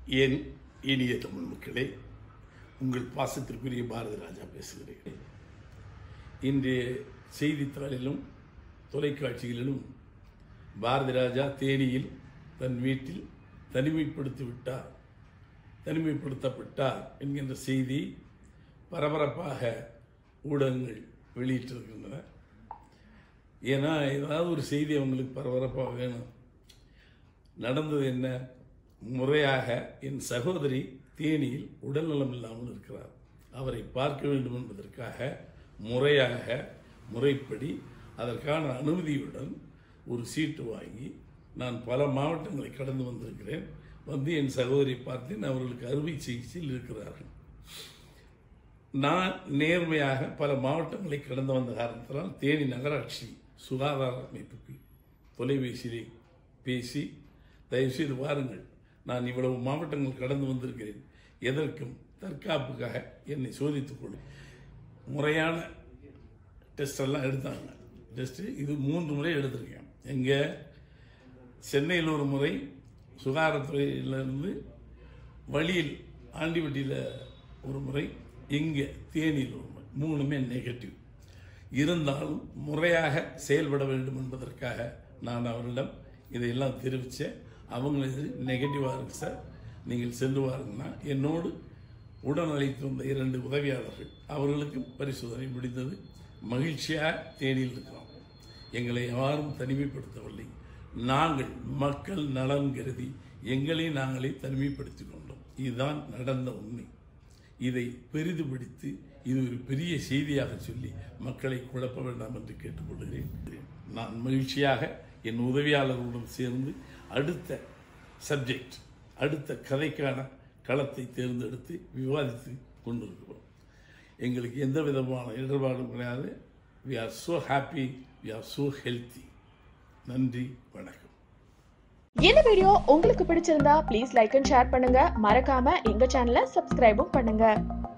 என் இனிய தமிழ் மக்களே உங்கள் பாசத்திற்குரிய பாரதி ராஜா பேசுகிறேன் இன்றைய செய்தித்தாளிலும் தொலைக்காட்சிகளிலும் பாரதி ராஜா தேனியில் தன் வீட்டில் தனிமைப்படுத்தி விட்டார் தனிமைப்படுத்தப்பட்டார் என்கின்ற செய்தி பரபரப்பாக ஊடகங்கள் வெளியிட்டிருக்கின்றன ஏன்னா ஏதாவது ஒரு செய்தி அவங்களுக்கு பரபரப்பாக வேணும் நடந்தது என்ன முறையாக என் சகோதரி தேனியில் உடல்நலம் இல்லாமல் இருக்கிறார் அவரை பார்க்க வேண்டும் என்பதற்காக முறையாக முறைப்படி அதற்கான அனுமதியுடன் ஒரு சீட்டு வாங்கி நான் பல மாவட்டங்களை கடந்து வந்திருக்கிறேன் வந்து என் சகோதரியை பார்த்தேன் அவர்களுக்கு அறுவை சிகிச்சையில் இருக்கிறார்கள் நான் நேர்மையாக பல மாவட்டங்களை கடந்து வந்த காரணத்தினால் தேனி நகராட்சி சுகாதார அமைப்புக்கு தொலைபேசியிலே பேசி தயவுசெய்து வாருங்கள் நான் இவ்வளவு மாவட்டங்கள் கடந்து வந்திருக்கிறேன் எதற்கும் தற்காப்புக்காக என்னை சோதித்துக் கொள் முறையான டெஸ்ட் எல்லாம் எடுத்தாங்க டெஸ்ட்டு இது மூன்று முறை எடுத்திருக்கேன் எங்கே சென்னையில் ஒரு முறை சுகாதாரத்துறையிலிருந்து வழியில் ஆண்டிவட்டியில் ஒரு முறை இங்கே தேனியில் ஒரு முறை மூணுமே நெகட்டிவ் இருந்தாலும் முறையாக செயல்பட வேண்டும் என்பதற்காக நான் அவரிடம் இதையெல்லாம் தெரிவித்தேன் அவங்க இது நெகட்டிவாக இருக்கு சார் நீங்கள் சென்று வாருங்கன்னா என்னோடு உடன் அழைத்து வந்த இரண்டு உதவியாளர்கள் அவர்களுக்கும் பரிசோதனை முடிந்தது மகிழ்ச்சியாக தேனியில் இருக்கிறோம் எங்களை யாரும் தனிமைப்படுத்தவில்லை நாங்கள் மக்கள் நலன் கருதி எங்களை நாங்களே தனிமைப்படுத்திக் கொண்டோம் இதுதான் நடந்த உண்மை இதை பெரிதுபடுத்தி இது ஒரு பெரிய செய்தியாக சொல்லி மக்களை குழப்ப வேண்டாம் என்று கேட்டுக்கொள்கிறேன் நான் மகிழ்ச்சியாக என் உதவியாளர்களுடன் சேர்ந்து அடுத்த சப்ஜெக்ட் அடுத்த கதைக்கான களத்தை தேர்ந்தெடுத்து விவாதித்து கொண்டிருக்கிறோம் எங்களுக்கு எந்த விதமான இடர்பாடும் கிடையாது we are so happy we are so healthy நன்றி வணக்கம் இந்த வீடியோ உங்களுக்கு பிடிச்சிருந்தா ப்ளீஸ் லைக் அண்ட் ஷேர் பண்ணுங்க மறக்காம எங்க சேனலை சப்ஸ்கிரைபும் பண்ணுங்க